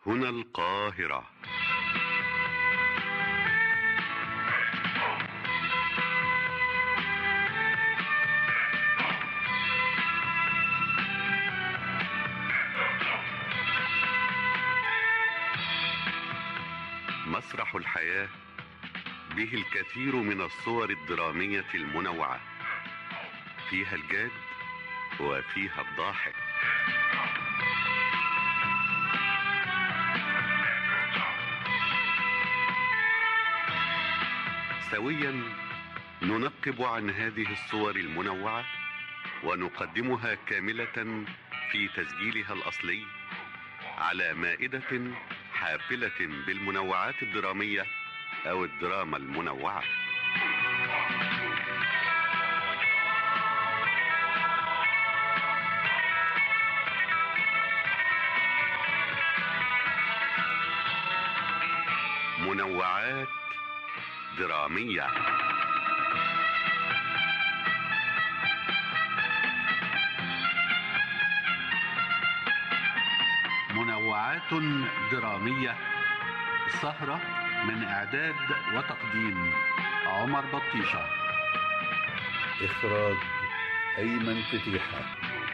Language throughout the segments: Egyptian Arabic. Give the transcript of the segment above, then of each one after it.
هنا القاهرة مسرح الحياة به الكثير من الصور الدرامية المنوعة فيها الجاد وفيها الضاحك سويا ننقب عن هذه الصور المنوعة ونقدمها كاملة في تسجيلها الأصلي على مائدة حافلة بالمنوعات الدرامية أو الدراما المنوعة منوعات درامية منوعات درامية سهرة من إعداد وتقديم عمر بطيشة إخراج أيمن فتيحة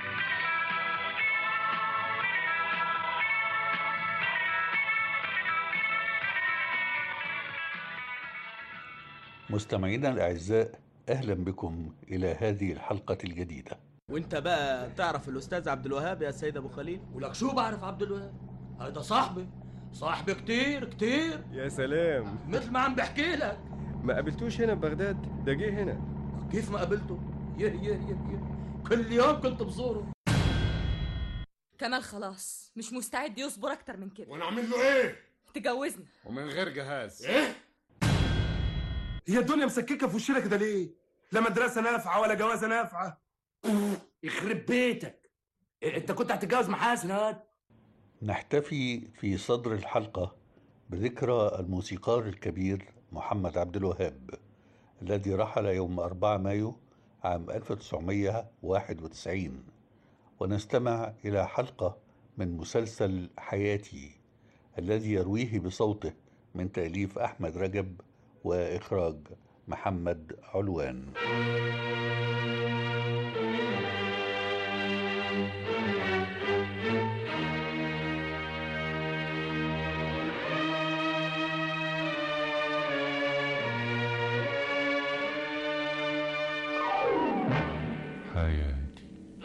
مستمعينا الأعزاء أهلا بكم إلى هذه الحلقة الجديدة وانت بقى تعرف الاستاذ عبد الوهاب يا سيد ابو خليل ولك شو بعرف عبد الوهاب هيدا صاحبي صاحبي كتير كتير يا سلام مثل ما عم بحكي لك ما قابلتوش هنا ببغداد ده جه هنا كيف ما قابلته يه يه يه يه كل يوم كنت بزوره كمال خلاص مش مستعد يصبر اكتر من كده وانا اعمل له ايه تجوزنا ومن غير جهاز ايه هي الدنيا مسككه في وشنا كده ليه؟ لا مدرسه نافعه ولا جوازه نافعه يخرب بيتك إيه، انت كنت هتتجوز محاسن هاد نحتفي في صدر الحلقة بذكرى الموسيقار الكبير محمد عبد الوهاب الذي رحل يوم 4 مايو عام 1991 ونستمع إلى حلقة من مسلسل حياتي الذي يرويه بصوته من تأليف أحمد رجب وإخراج محمد علوان حياتي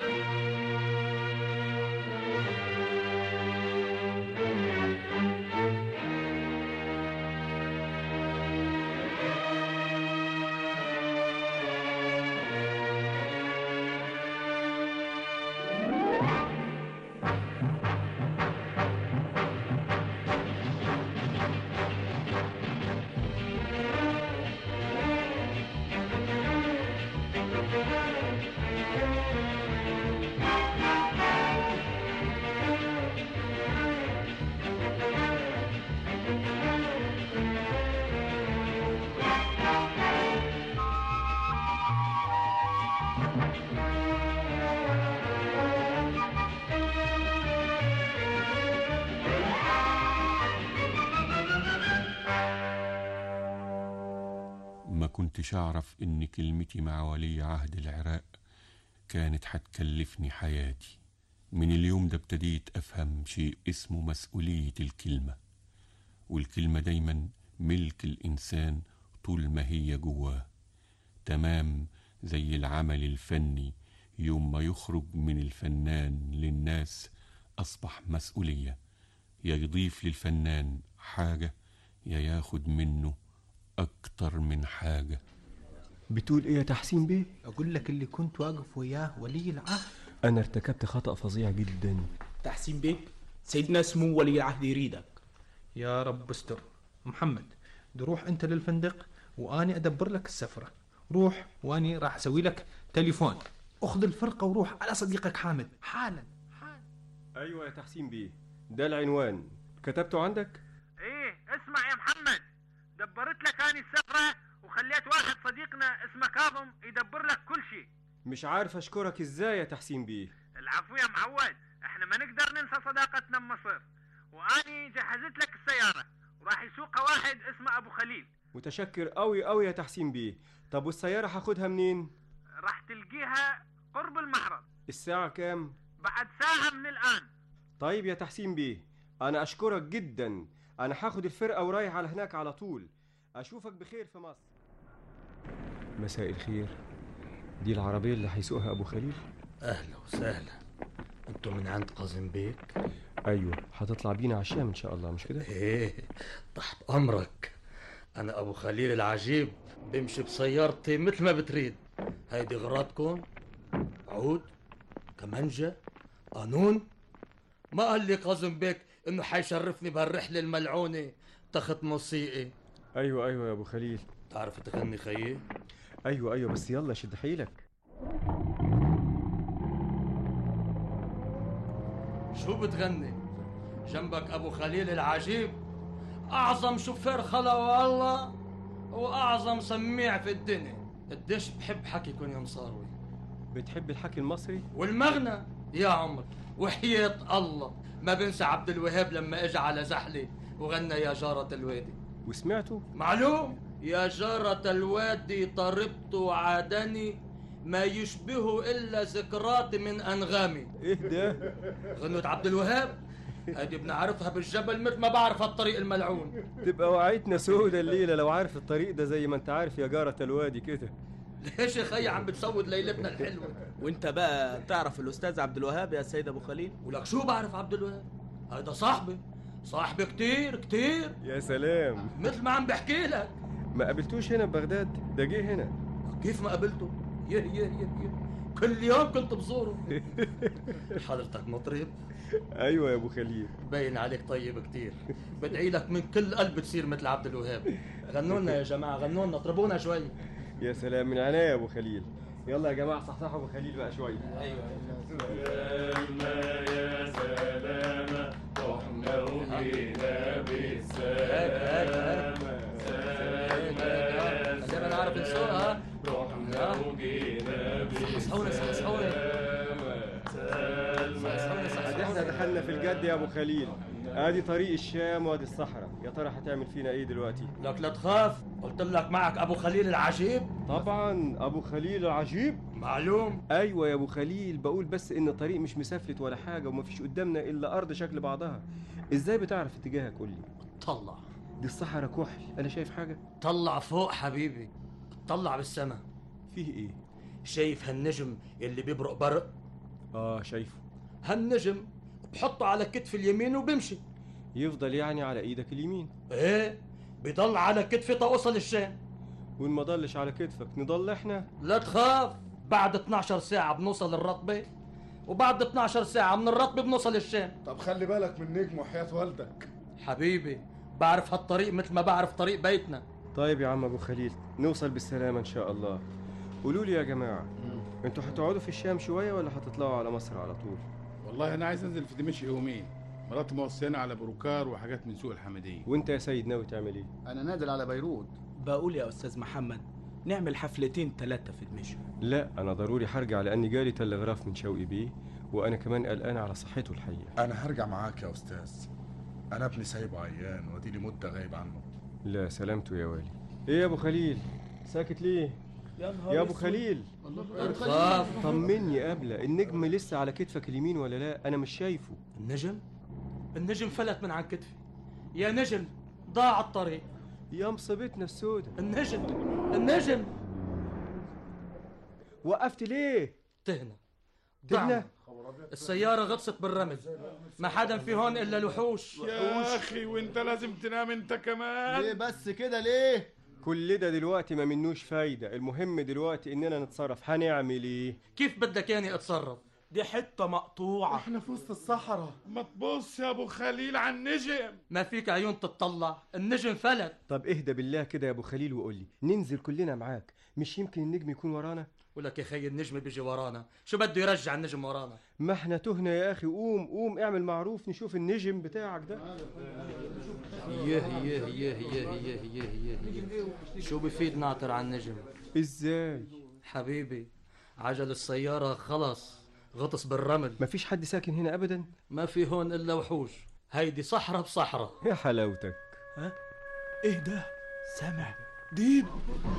ما كنتش أعرف إن كلمتي مع ولي عهد العراق كانت هتكلفني حياتي من اليوم ده ابتديت أفهم شيء اسمه مسؤولية الكلمة والكلمة دايما ملك الإنسان طول ما هي جواه تمام زي العمل الفني يوم ما يخرج من الفنان للناس أصبح مسؤولية يا يضيف للفنان حاجة يا ياخد منه أكتر من حاجة بتقول ايه يا تحسين بيه أقول لك اللي كنت واقف وياه ولي العهد انا ارتكبت خطأ فظيع جدا تحسين بيه سيدنا سمو ولي العهد يريدك يا رب استر محمد روح أنت للفندق وأني أدبر لك السفرة روح وأني راح أسوي لك تليفون أخذ الفرقة وروح على صديقك حامد حالا حالا ايوه يا تحسين بيه ده العنوان كتبته عندك ايه اسمع يا محمد دبرت لك اني السفرة وخليت واحد صديقنا اسمه كاظم يدبر لك كل شيء مش عارف اشكرك ازاي يا تحسين بيه العفو يا معود احنا ما نقدر ننسى صداقتنا بمصر واني جهزت جهزت لك السيارة وراح يسوقها واحد اسمه أبو خليل متشكر قوي قوي يا تحسين بيه طب والسيارة هاخدها منين راح تلقيها قرب المعرض الساعة كام بعد ساعة من الآن طيب يا تحسين بيه انا اشكرك جدا انا هاخد الفرقة ورايح على هناك على طول اشوفك بخير في مصر مساء الخير دي العربية اللي هيسوقها ابو خليل اهلا وسهلا انتوا من عند قاسم بيك ايوه هتطلع بينا على الشام ان شاء الله مش كده ايه تحت امرك انا ابو خليل العجيب بمشي بسيارتي مثل ما بتريد هيدي غراضكم عود كمانجة قانون ما قال لي قاسم بيك انه حيشرفني بهالرحلة الملعونة تخت موسيقي ايوه ايوه يا ابو خليل تعرف تغني خيي ايوه ايوه بس يلا شد حيلك شو بتغني جنبك ابو خليل العجيب اعظم شوفير خلا والله واعظم سميع في الدنيا قديش بحب حكيكم يا مصاروي بتحب الحكي المصري والمغنى يا عمر وحياة الله ما بنسى عبد الوهاب لما اجى على زحلي وغنى يا جارة الوادي وسمعته معلوم يا جارة الوادي طربت وعادني ما يشبه الا ذكرات من انغامي ايه ده غنوة عبد الوهاب هذه بنعرفها بالجبل مثل ما بعرف الطريق الملعون تبقى وعيتنا سودة الليلة لو عارف الطريق ده زي ما انت عارف يا جارة الوادي كده ليش يا خي عم بتسود ليلتنا الحلوة وانت بقى تعرف الاستاذ عبد الوهاب يا سيد ابو خليل ولك شو بعرف عبد الوهاب هذا صاحبي صاحبي كتير كتير يا سلام مثل ما عم بحكي لك ما قابلتوش هنا ببغداد ده جه هنا كيف ما قابلته يه يه يه يه كل يوم كنت بزوره حضرتك مطرب ايوه يا ابو خليل باين عليك طيب كتير بدعي لك من كل قلب تصير مثل عبد الوهاب غنوا لنا يا جماعه غنوا لنا اطربونا شوي يا سلام من عينيا يا ابو خليل يلا يا جماعه صحصحوا ابو خليل بقى شويه ايوه يا سلامة رحنا وجينا بالسلامة خلينا نعرف نسوقها رحنا وجينا صحصحونا صحصحونا ادي احنا دخلنا في الجد يا ابو خليل ادي طريق الشام وادي الصحراء يا ترى هتعمل فينا ايه دلوقتي لك لا تخاف قلت لك معك ابو خليل العجيب طبعا ابو خليل العجيب معلوم ايوه يا ابو خليل بقول بس ان الطريق مش مسافلت ولا حاجه ومفيش قدامنا الا ارض شكل بعضها ازاي بتعرف اتجاهك قول لي طلع دي الصحراء كحل انا شايف حاجه طلع فوق حبيبي طلع بالسما فيه ايه شايف هالنجم اللي بيبرق برق اه شايفه هالنجم بحطه على كتف اليمين وبمشي يفضل يعني على ايدك اليمين ايه بضل على كتفي توصل الشام وان ما ضلش على كتفك نضل احنا لا تخاف بعد 12 ساعة بنوصل الرطبة وبعد 12 ساعة من الرطبة بنوصل الشام طب خلي بالك من نجم وحياة والدك حبيبي بعرف هالطريق مثل ما بعرف طريق بيتنا طيب يا عم ابو خليل نوصل بالسلامه ان شاء الله قولوا لي يا جماعه انتوا هتقعدوا في الشام شويه ولا هتطلعوا على مصر على طول والله انا عايز انزل في دمشق يومين مراتي موصياني على بروكار وحاجات من سوق الحمديه وانت يا سيد ناوي تعمل ايه انا نازل على بيروت بقول يا استاذ محمد نعمل حفلتين ثلاثة في دمشق لا انا ضروري هرجع لاني جالي تلغراف من شوقي بيه وانا كمان قلقان على صحته الحقيقه انا هرجع معاك يا استاذ انا ابني سايبه عيان وادي لي مده غايب عنه لا سلامته يا والي ايه يا ابو خليل ساكت ليه يا نهار يا ابو أسود. خليل خاف طمني قبله النجم لسه على كتفك اليمين ولا لا انا مش شايفه النجم النجم فلت من عن كتفي يا نجم ضاع الطريق يا مصيبتنا السودة النجم النجم وقفت ليه تهنا تهنا ضعنا. السيارة غطست بالرمل ما حدا في هون إلا الوحوش يا اخي وانت لازم تنام انت كمان ليه بس كده ليه كل ده دلوقتي ما منوش فايدة المهم دلوقتي اننا نتصرف هنعمل ايه كيف بدك ياني اتصرف دي حتة مقطوعة احنا في وسط الصحراء ما تبص يا ابو خليل على النجم ما فيك عيون تتطلع النجم فلت طب اهدى بالله كده يا ابو خليل وقول لي ننزل كلنا معاك مش يمكن النجم يكون ورانا ولك يا خي النجم بيجي ورانا شو بده يرجع النجم ورانا ما احنا تهنا يا اخي قوم قوم اعمل معروف نشوف النجم بتاعك ده يه يه يه يه يه يه يه يه شو بفيد ناطر على النجم ازاي حبيبي عجل السيارة خلص غطس بالرمل مفيش حد ساكن هنا ابدا ما في هون إلا وحوش هيدي صحراء بصحراء يا حلاوتك ها ايه ده سامع ديب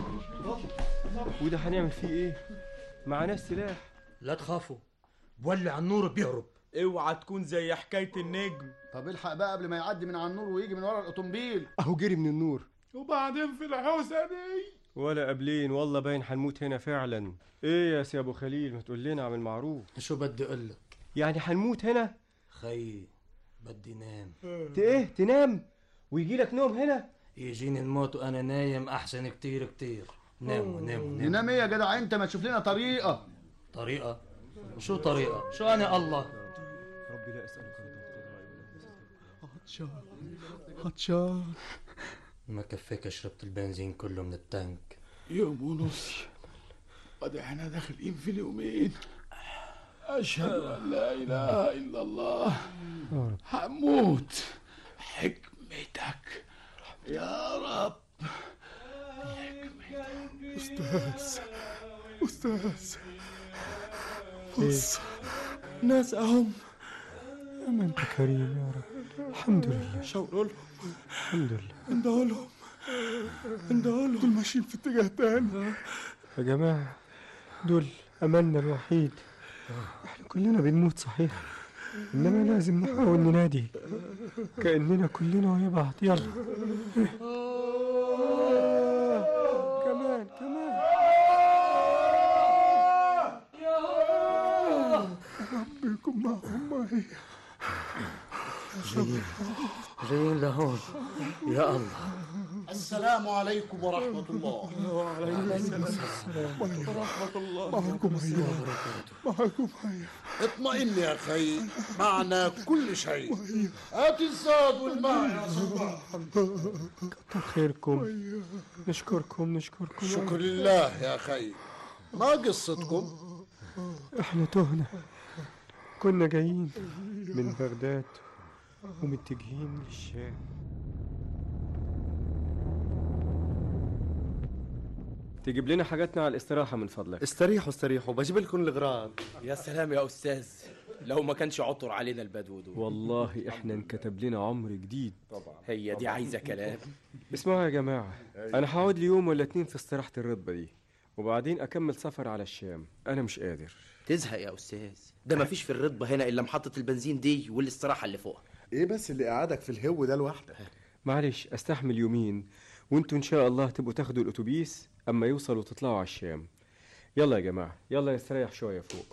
وده هنعمل فيه ايه معناه سلاح لا تخافوا بولع النور بيهرب اوعى تكون زي حكايه النجم طب الحق بقى قبل ما يعدي من على النور ويجي من ورا الاوتومبيل اهو جري من النور وبعدين في الحوسه دي ولا قبلين والله باين هنموت هنا فعلا ايه يا سي ابو خليل ما تقول لنا عمل معروف شو بدي اقول لك يعني هنموت هنا خيي بدي نام ت ايه تنام ويجي لك نوم هنا يجيني الموت وانا نايم احسن كتير كتير نام نام نام ننام ايه يا جدع انت ما تشوف لنا طريقه طريقة شو طريقة شو انا الله ربي لا اسالك عطشان عطشان ما كفيك شربت البنزين كله من التانك يوم ونص قد احنا داخلين في اليومين اشهد ان لا اله الا الله هموت حكمتك يا رب استاذ استاذ بص ناس اهم ما انت كريم يا رب الحمد لله شاوروا لهم الحمد لله اندهوا لهم اندهوا لهم دول ماشيين في اتجاه تاني يا جماعة دول أملنا الوحيد احنا كلنا بنموت صحيح إنما لازم نحاول ننادي كأننا كلنا ويا بعض يلا كمان كمان رب يكون معهم معي جايين جايين لهون يا الله السلام عليكم ورحمه الله وعليكم السلام ورحمة الله معكم هيا معكم هيا اطمئن يا اخي معنا كل شيء هات الزاد والماء يا صباح كتر خيركم نشكركم نشكركم شكر لله يا اخي ما قصتكم احنا تهنا كنا جايين من بغداد ومتجهين للشام تجيب لنا حاجاتنا على الاستراحة من فضلك استريحوا استريحوا بجيب لكم الغراض يا سلام يا استاذ لو ما كانش عطر علينا البدو دول والله احنا انكتب لنا عمر جديد طبعا هي دي عايزه كلام اسمعوا يا جماعة أنا هقعد لي يوم ولا اتنين في استراحة الرتبة دي وبعدين أكمل سفر على الشام أنا مش قادر تزهق يا استاذ ده ما فيش في الرتبه هنا الا محطه البنزين دي والاستراحه اللي فوقها ايه بس اللي قعدك في الهو ده لوحدك معلش استحمل يومين وانتوا ان شاء الله تبقوا تاخدوا الاتوبيس اما يوصلوا تطلعوا على الشام يلا يا جماعه يلا نستريح شويه فوق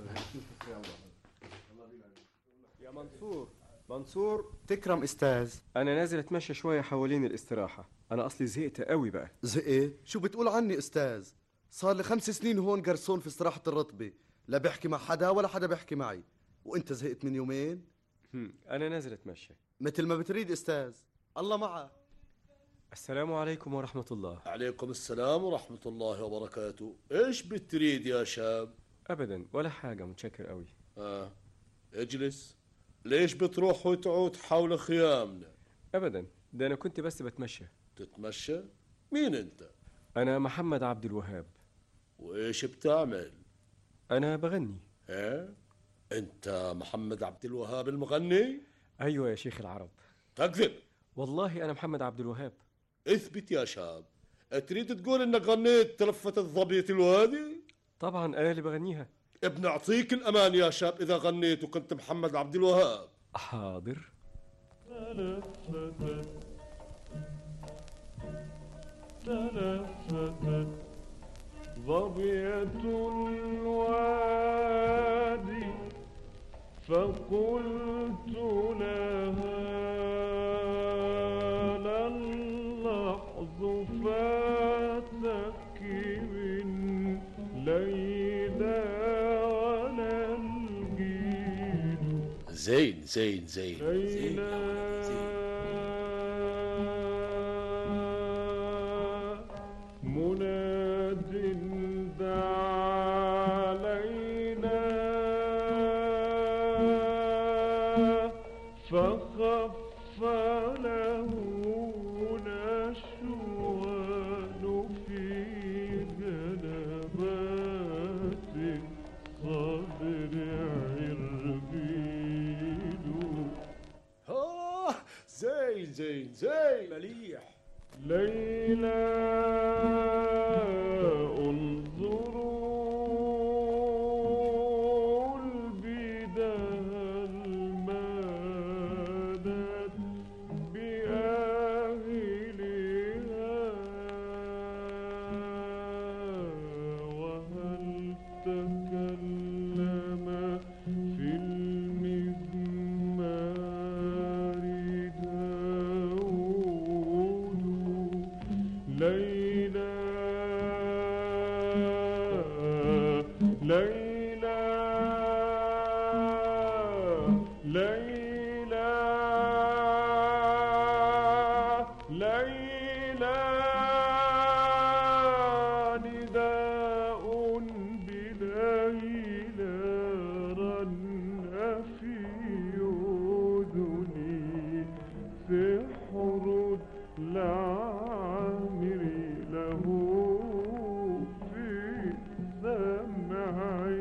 يا منصور منصور تكرم استاذ انا نازل اتمشى شويه حوالين الاستراحه انا اصلي زهقت قوي بقى زهقت شو بتقول عني استاذ صار لي خمس سنين هون جرسون في استراحة الرتبة لا بحكي مع حدا ولا حدا بيحكي معي وانت زهقت من يومين هم، انا نازل اتمشى مثل ما بتريد استاذ الله معك السلام عليكم ورحمه الله عليكم السلام ورحمة الله وبركاته ايش بتريد يا شاب ابدا ولا حاجه متشكر قوي آه. اجلس ليش بتروح وتعود حول خيامنا ابدا ده انا كنت بس بتمشى تتمشى مين انت انا محمد عبد الوهاب وايش بتعمل انا بغني ها انت محمد عبد الوهاب المغني ايوه يا شيخ العرب تكذب والله انا محمد عبد الوهاب اثبت يا شاب تريد تقول انك غنيت تلفة الظبية الوادي طبعا انا اللي بغنيها ابن اعطيك الامان يا شاب اذا غنيت وكنت محمد عبد الوهاب حاضر تلفتت ظبية الوادي فقلت لها لا اللحظ فاتك من ليلى ولا الجيل زين زين زين ليلى مناد دعا ليلى فخف له نشوان في جنبات الصدر عربيد ها زين زين زين مليح ليلى انظروا البدال مادت بأهلها وهل تكلم في المزمار داود ليلى ليلى ليلى ليلى نداء بليلى رن في أذني سحر العامر له في السمع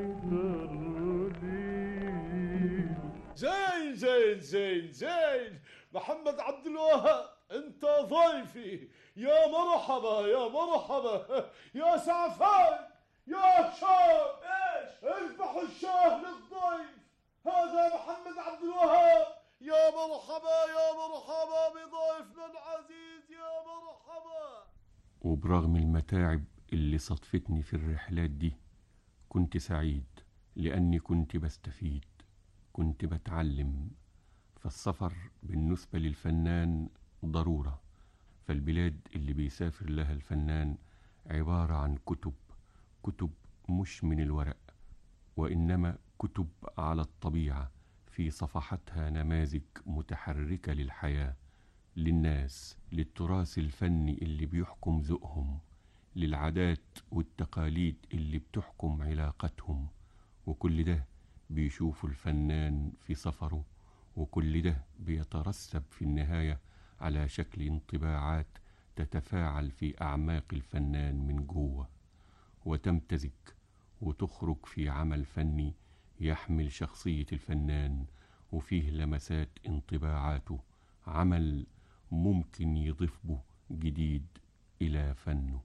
ترديد زين زين زين زين محمد عبد الوهاب انت ضيفي يا مرحبا يا مرحبا يا سعفان يا شاب ايش اذبحوا الشاه للضيف هذا محمد عبد الوهاب يا مرحبا يا مرحبا بضيفنا العزيز يا مرحبا وبرغم المتاعب اللي صدفتني في الرحلات دي كنت سعيد لأني كنت بستفيد كنت بتعلم فالسفر بالنسبة للفنان ضرورة فالبلاد اللي بيسافر لها الفنان عبارة عن كتب كتب مش من الورق وإنما كتب على الطبيعة في صفحتها نماذج متحركة للحياة للناس للتراث الفني اللي بيحكم ذوقهم للعادات والتقاليد اللي بتحكم علاقتهم وكل ده بيشوفه الفنان في سفره وكل ده بيترسب في النهاية على شكل انطباعات تتفاعل في أعماق الفنان من جوه وتمتزج وتخرج في عمل فني يحمل شخصية الفنان وفيه لمسات انطباعاته عمل ممكن يضيف به جديد إلى فنه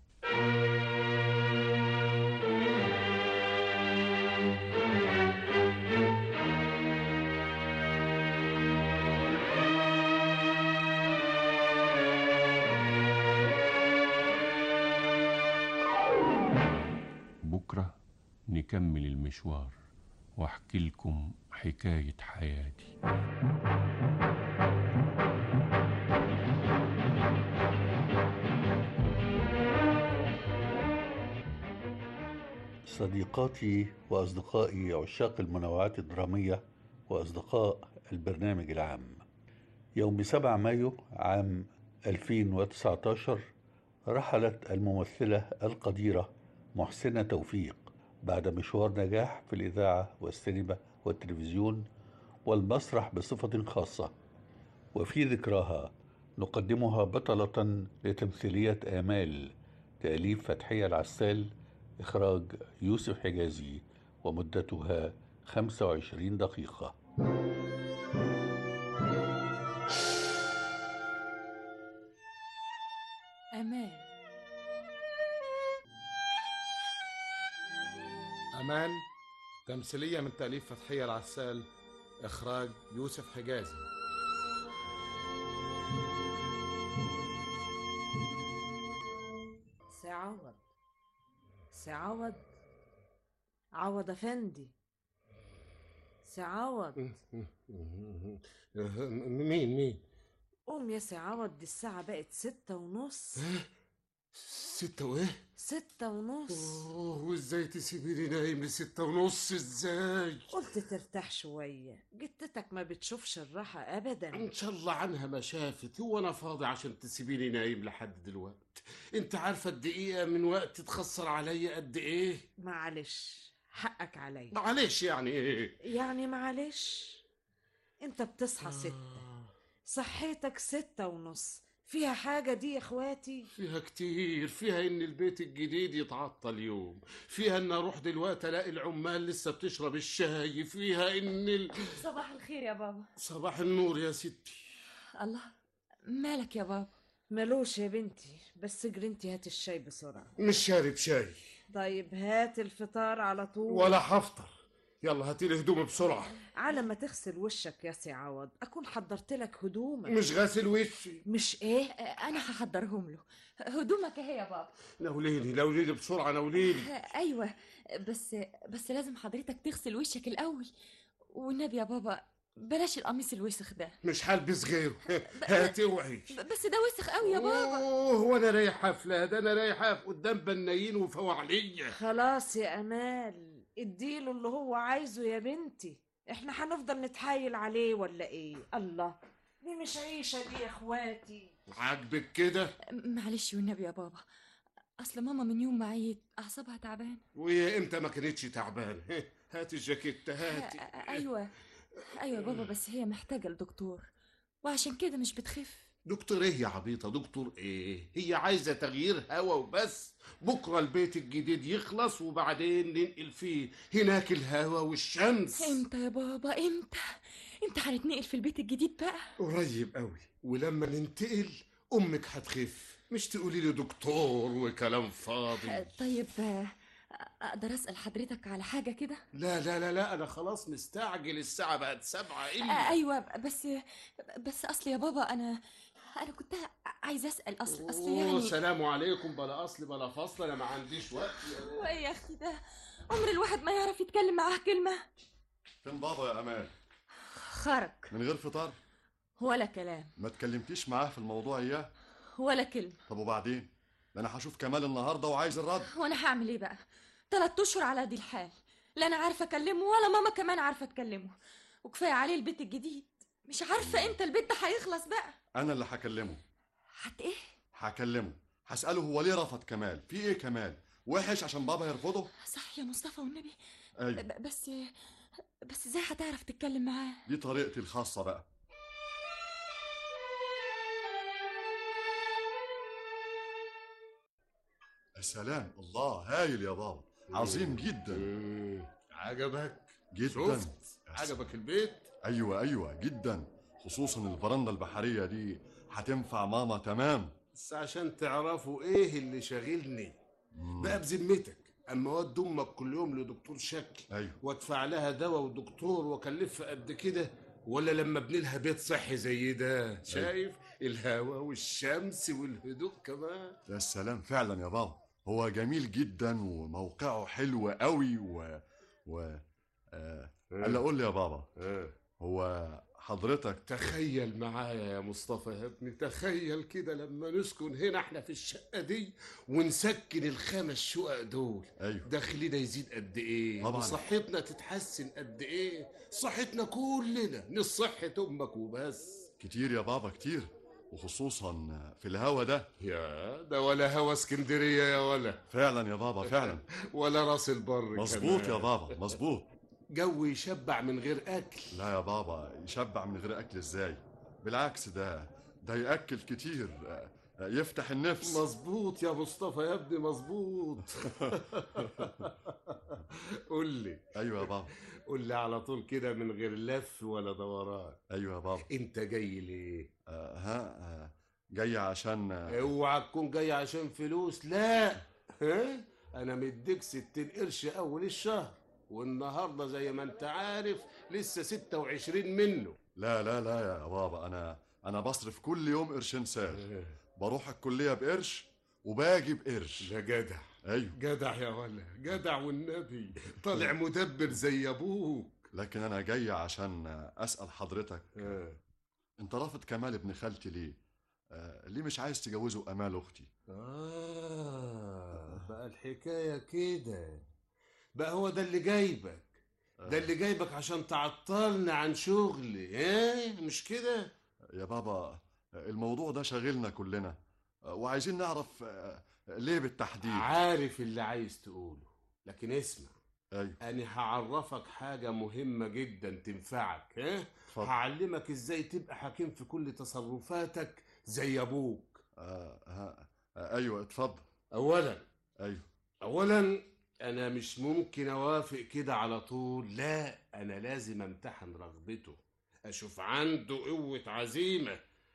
بكرة نكمل المشوار واحكي لكم حكاية حياتي صديقاتي وأصدقائي عشاق المنوعات الدرامية وأصدقاء البرنامج العام يوم 7 مايو عام 2019 رحلت الممثلة القديرة محسنة توفيق بعد مشوار نجاح في الإذاعة والسينما والتلفزيون والمسرح بصفة خاصة وفي ذكراها نقدمها بطلة لتمثيلية آمال تأليف فتحية العسال إخراج يوسف حجازي ومدتها 25 دقيقة أمان أمان تمثيلية من تأليف فتحية العسال إخراج يوسف حجازي سي عوض سي عوض عوض افندي سي عوض مين مين قوم يا سي عوض دي الساعة بقت ستة ونص ستة وايه ستة ونص أوه، وازاي تسيبيني نايم لستة ونص ازاي قلت ترتاح شوية جتتك ما بتشوفش الراحة أبدا ان شاء الله عنها ما شافت هو انا فاضي عشان تسيبيني نايم لحد دلوقتي انت عارفه الدقيقه من وقت تخسر عليا قد ايه معلش حقك عليا معلش يعني ايه يعني معلش انت بتصحى ستة صحيتك ستة ونص فيها حاجة دي يا اخواتي فيها كتير فيها ان البيت الجديد يتعطل يوم فيها ان اروح دلوقتي الاقي العمال لسه بتشرب الشاي فيها ان ال... صباح الخير يا بابا صباح النور يا ستي الله مالك يا بابا ملوش يا بنتي بس اجري انتي هات الشاي بسرعة مش شارب شاي طيب هات الفطار على طول ولا هفطر يلا هاتي لي هدومي بسرعة على ما تغسل وشك يا سي عوض اكون حضرت لك هدومك مش غاسل وشي مش ايه انا هحضرهم له هدومك اهي يا بابا ناوليني ناوليني بسرعة ناوليني ايوه بس بس لازم حضرتك تغسل وشك الاول والنبي يا بابا بلاش القميص الوسخ ده مش هلبس غيره هاتي اوعي ب- بس ده وسخ قوي يا بابا اوه هو انا رايح حفلة ده انا رايح أقف قدام بنايين وفواعلية خلاص يا امال اديله اللي هو عايزه يا بنتي احنا هنفضل نتحايل عليه ولا ايه الله دي مش عيشة دي يا اخواتي عاجبك كده معلش والنبي يا بابا اصل ماما من يوم ما عيت اعصابها تعبان وهي امتى ما كانتش تعبانة هاتي الجاكيت هاتي ايوه ايوه يا بابا بس هي محتاجه لدكتور وعشان كده مش بتخف دكتور ايه يا عبيطة دكتور ايه هي عايزة تغيير هوا وبس بكرة البيت الجديد يخلص وبعدين ننقل فيه هناك الهوا والشمس امتى يا بابا امتى امتى هنتنقل في البيت الجديد بقى قريب قوي ولما ننتقل امك هتخف مش تقولي لي دكتور وكلام فاضي طيب آه، اقدر اسال حضرتك على حاجه كده لا لا لا لا انا خلاص مستعجل الساعة بقت سبعة آه، الا ايوه بس بس اصل يا بابا انا انا كنت عايزه اسال اصل اصل أوه، يعني سلام عليكم بلا اصل بلا فصل انا ما عنديش وقت وايه يا اختي ده عمر الواحد ما يعرف يتكلم معاه كلمه فين بابا يا امان خرج من غير فطار ولا كلام ما تكلمتيش معاه في الموضوع اياه ولا كلمه طب وبعدين ده انا هشوف كمال النهارده وعايز الرد وانا هعمل ايه بقى تلات اشهر على دي الحال لا انا عارفه اكلمه ولا ماما كمان عارفه تكلمه وكفايه عليه البيت الجديد مش عارفه امتى البيت ده هيخلص بقى انا اللي هكلمه حت ايه هكلمه هساله هو ليه رفض كمال في ايه كمال وحش عشان بابا يرفضه صح يا مصطفى والنبي ايوه ب- بس بس ازاي هتعرف تتكلم معاه دي طريقتي الخاصه بقى يا سلام الله هايل يا بابا عظيم جدا عجبك جدا شفت عجبك البيت ايوه ايوه جدا خصوصا البرندة البحرية دي هتنفع ماما تمام بس عشان تعرفوا ايه اللي شاغلني بقى بذمتك اما اود امك كل يوم لدكتور شكل ايوه وادفع لها دواء ودكتور واكلفها قد كده ولا لما ابني لها بيت صحي زي ده شايف الهواء والشمس والهدوء كمان يا سلام فعلا يا بابا هو جميل جدا وموقعه حلو قوي و و آه... الا قول لي يا بابا هو حضرتك تخيل معايا يا مصطفى يا ابني تخيل كده لما نسكن هنا احنا في الشقة دي ونسكن الخمس شقق دول ايوه دخلنا يزيد قد ايه طبعاً. وصحتنا تتحسن قد ايه صحتنا كلنا مش صحة امك وبس كتير يا بابا كتير وخصوصا في الهوا ده يا ده ولا هوا اسكندرية يا ولا فعلا يا بابا فعلا ولا راس البر مظبوط كمان. يا بابا مظبوط جو يشبع من غير اكل لا يا بابا يشبع من غير اكل ازاي بالعكس ده ده ياكل كتير آه، آه، يفتح النفس مظبوط يا مصطفى يا ابني مظبوط قول لي ايوه يا بابا قول لي على طول كده من غير لف ولا دوران ايوه يا بابا انت جاي ليه آه ها آه جاي عشان آه، اوعى تكون جاي عشان فلوس لا ها انا مديك ستين قرش اول الشهر والنهارده زي ما انت عارف لسه ستة وعشرين منه لا لا لا يا بابا انا انا بصرف كل يوم قرشين ساغ بروح الكليه بقرش وباجي بقرش يا جدع ايوه جدع يا ولا جدع والنبي طالع مدبر زي ابوك لكن انا جاي عشان اسال حضرتك انت رافض كمال ابن خالتي ليه آه ليه مش عايز تجوزه امال اختي آه بقى الحكاية كده بقى هو ده اللي جايبك ده اللي جايبك عشان تعطلني عن شغلي ايه مش كده يا بابا الموضوع ده شاغلنا كلنا آه، وعايزين نعرف آه، ليه بالتحديد عارف اللي عايز تقوله لكن اسمع ايوه انا هعرفك حاجة مهمة جدا تنفعك ها اتفضل. هعلمك ازاي تبقى حكيم في كل تصرفاتك زي ابوك آه ها آه ايوه اتفضل اولا ايوه اولا انا مش ممكن اوافق كده على طول لا انا لازم امتحن رغبته اشوف عنده قوة عزيمة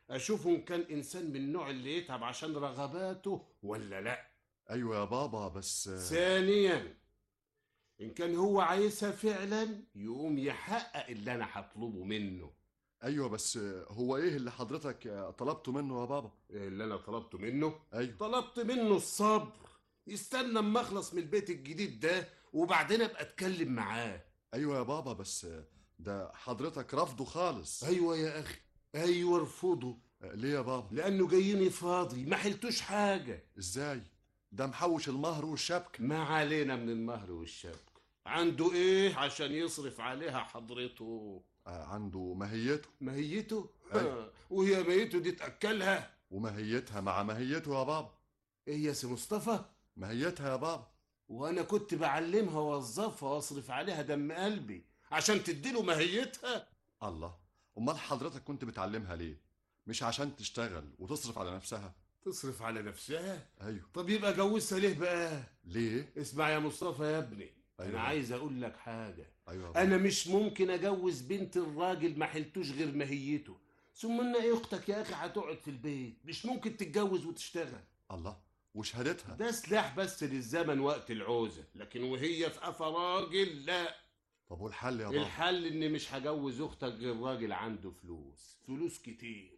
اشوفه ان كان انسان من النوع اللي يتعب عشان رغباته ولا لا ايوه يا بابا بس ثانيا ان كان هو عايزها فعلا يقوم يحقق اللي انا هطلبه منه ايوه بس هو ايه اللي حضرتك طلبته منه يا بابا اللي انا طلبته منه ايوه طلبت منه الصبر يستنى اما اخلص من البيت الجديد ده وبعدين ابقى اتكلم معاه ايوه يا بابا بس ده حضرتك رافضه خالص ايوه يا اخي ايوه ارفضه ليه يا بابا لانه جايني فاضي ما حلتوش حاجه ازاي ده محوش المهر والشبكه ما علينا من المهر والشبكه عنده ايه عشان يصرف عليها حضرته آه عنده ماهيته ماهيته أيوة. وهي ماهيته دي تاكلها وماهيتها مع ماهيته يا بابا ايه يا سي مصطفى ماهيتها يا بابا وانا كنت بعلمها واوظفها واصرف عليها دم قلبي عشان تديله ماهيتها الله امال حضرتك كنت بتعلمها ليه مش عشان تشتغل وتصرف على نفسها تصرف على نفسها ايوه طب يبقى جوزها ليه بقى ليه اسمع يا مصطفى يا ابني أيوة. انا عايز اقول لك حاجه ايوه بابا. انا مش ممكن اجوز بنت الراجل ما حلتوش غير ماهيته ثم ان ايه اختك يا اخي هتقعد في البيت مش ممكن تتجوز وتشتغل الله وشهادتها ده سلاح بس للزمن وقت العوزه لكن وهي في قفا راجل لا طب والحل يا بابا الحل اني مش هجوز اختك غير راجل عنده فلوس فلوس كتير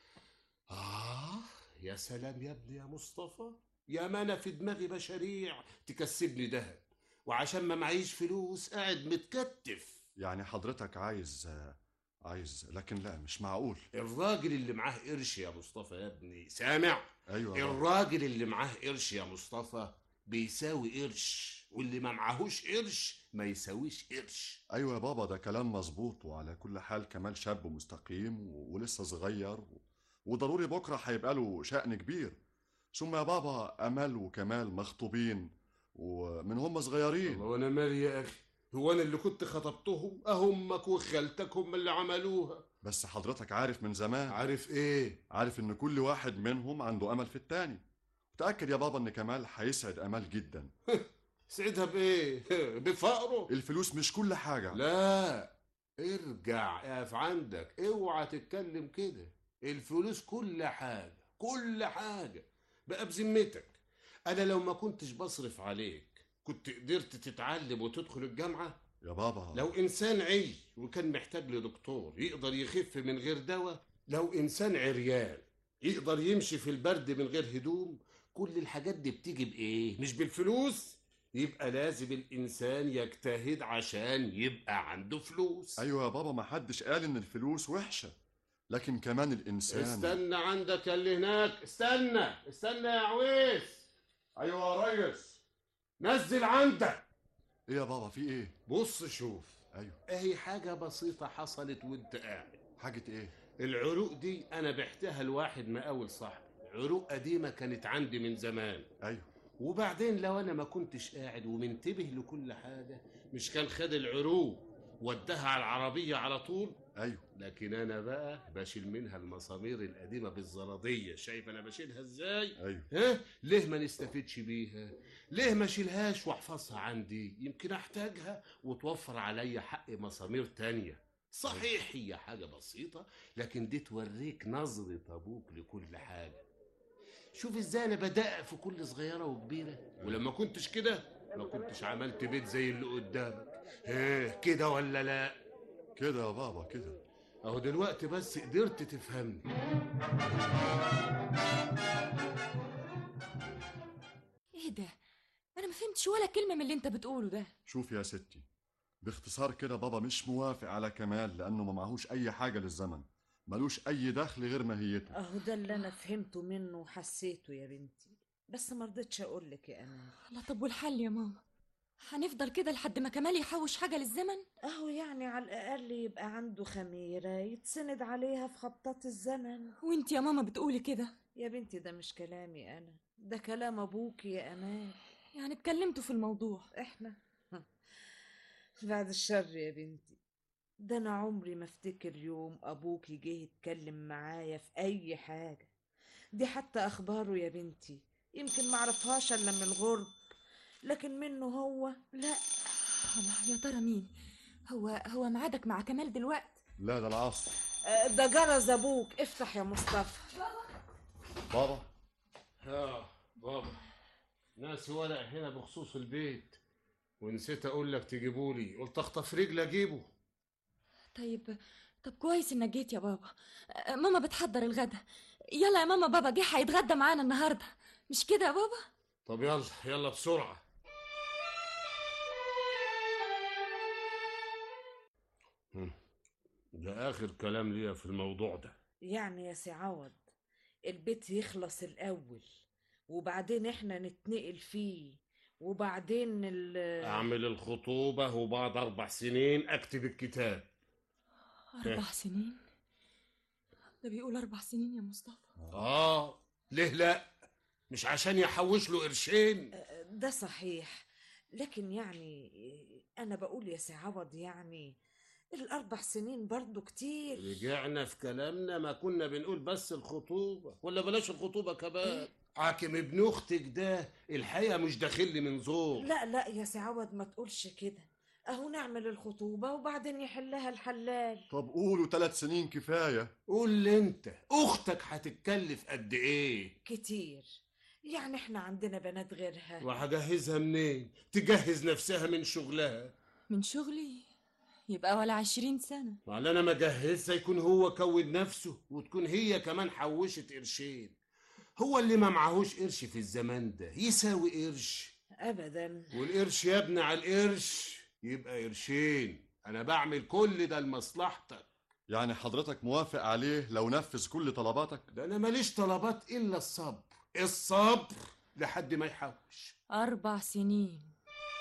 اه يا سلام يا ابني يا مصطفى يا ما انا في دماغي مشاريع تكسبني دهب وعشان ما معيش فلوس قاعد متكتف يعني حضرتك عايز عايز لكن لا مش معقول الراجل اللي معاه قرش يا مصطفى يا ابني سامع ايوه يا بابا. الراجل اللي معاه قرش يا مصطفى بيساوي قرش واللي ما معهوش قرش ما يساويش قرش ايوه يا بابا ده كلام مظبوط وعلى كل حال كمال شاب مستقيم و- ولسه صغير و... وضروري بكره هيبقى له شأن كبير ثم يا بابا امل وكمال مخطوبين ومن هم صغيرين هو انا مالي يا اخي هو انا اللي كنت خطبتهم اهمك وخالتك هم اللي عملوها بس حضرتك عارف من زمان عارف ايه عارف ان كل واحد منهم عنده امل في التاني تأكد يا بابا ان كمال هيسعد امال جدا سعدها بايه بفقره الفلوس مش كل حاجة لا ارجع اقف عندك اوعى تتكلم كده الفلوس كل حاجة كل حاجة بقى بذمتك انا لو ما كنتش بصرف عليك كنت قدرت تتعلم وتدخل الجامعة يا بابا لو انسان عي وكان محتاج لدكتور يقدر يخف من غير دواء لو انسان عريان يقدر يمشي في البرد من غير هدوم كل الحاجات دي بتيجي بايه مش بالفلوس يبقى لازم الانسان يجتهد عشان يبقى عنده فلوس ايوه يا بابا ما حدش قال ان الفلوس وحشة لكن كمان الانسان استنى عندك يا اللي هناك استنى استنى يا عويس ايوه يا ريس نزل عندك ايه يا بابا في ايه بص شوف ايوه اهي حاجة بسيطة حصلت وانت قاعد حاجة ايه العروق دي انا بعتها لواحد مقاول صاحبي عروق قديمة كانت عندي من زمان ايوه وبعدين لو انا ما كنتش قاعد ومنتبه لكل حاجة مش كان خد العروق وداها على العربية على طول ايوه لكن انا بقى بشيل منها المسامير القديمة بالزرادية شايف انا بشيلها ازاي ايوه ها ليه ما نستفدش بيها ليه ما اشيلهاش واحفظها عندي يمكن احتاجها وتوفر عليا حق مسامير تانية صحيح هي حاجة بسيطة لكن دي توريك نظرة ابوك لكل حاجة شوف ازاي انا بدقق في كل صغيرة وكبيرة ولما كنتش كده ما كنتش عملت بيت زي اللي قدامك ها كده ولا لا كده يا بابا كده اهو دلوقتي بس قدرت تفهمني ايه ده انا ما فهمتش ولا كلمه من اللي انت بتقوله ده شوف يا ستي باختصار كده بابا مش موافق على كمال لانه ما معهوش اي حاجة للزمن ملوش اي دخل غير ماهيته اهو ده اللي انا فهمته منه وحسيته يا بنتي بس ما رضيتش اقول لك يا امان الله طب والحل يا ماما هنفضل كده لحد ما كمال يحوش حاجه للزمن اهو يعني على الاقل يبقى عنده خميره يتسند عليها في خبطات الزمن وانت يا ماما بتقولي كده يا بنتي ده مش كلامي انا ده كلام ابوكي يا امان يعني اتكلمتوا في الموضوع احنا بعد الشر يا بنتي ده انا عمري ما افتكر يوم ابوكي جه يتكلم معايا في اي حاجه دي حتى اخباره يا بنتي يمكن معرفهاش الا من الغرب لكن منه هو لا الله يا ترى مين هو هو معادك مع كمال دلوقتي لا ده العصر آه، ده جرز ابوك افتح يا مصطفى بابا اه بابا ناس ورق هنا بخصوص البيت ونسيت اقول لك تجيبولي قلت اخطف رجل اجيبه طيب طب كويس انك جيت يا بابا آه، ماما بتحضر الغدا يلا يا ماما بابا جه هيتغدى معانا النهارده مش كده يا بابا طب يلا يلا بسرعه هم، ده اخر كلام ليا في الموضوع ده يعني يا سي عوض البيت يخلص الاول وبعدين احنا نتنقل فيه وبعدين ال اعمل الخطوبه وبعد اربع سنين اكتب الكتاب اربع سنين ده بيقول اربع سنين يا مصطفى اه ليه لا مش عشان يحوش له قرشين ده صحيح لكن يعني انا بقول يا سي عوض يعني الاربع سنين برضو كتير رجعنا في كلامنا ما كنا بنقول بس الخطوبة ولا بلاش الخطوبة كمان حاكم ابن اختك ده الحقيقة مش داخل لي من زور لا لا يا سي عوض ما تقولش كده اهو نعمل الخطوبة وبعدين يحلها الحلال طب قولوا ثلاث سنين كفاية قول لي انت اختك هتتكلف قد ايه كتير يعني احنا عندنا بنات غيرها وهجهزها منين تجهز نفسها من شغلها من شغلي يبقى ولا عشرين سنة وعلى انا ما جهزها يكون هو كون نفسه وتكون هي كمان حوشت قرشين هو اللي ما معهوش قرش في الزمان ده يساوي قرش ابدا والقرش يا ابني على القرش يبقى قرشين انا بعمل كل ده لمصلحتك يعني حضرتك موافق عليه لو نفذ كل طلباتك ده انا ماليش طلبات الا الصبر الصبر لحد ما يحوش أربع سنين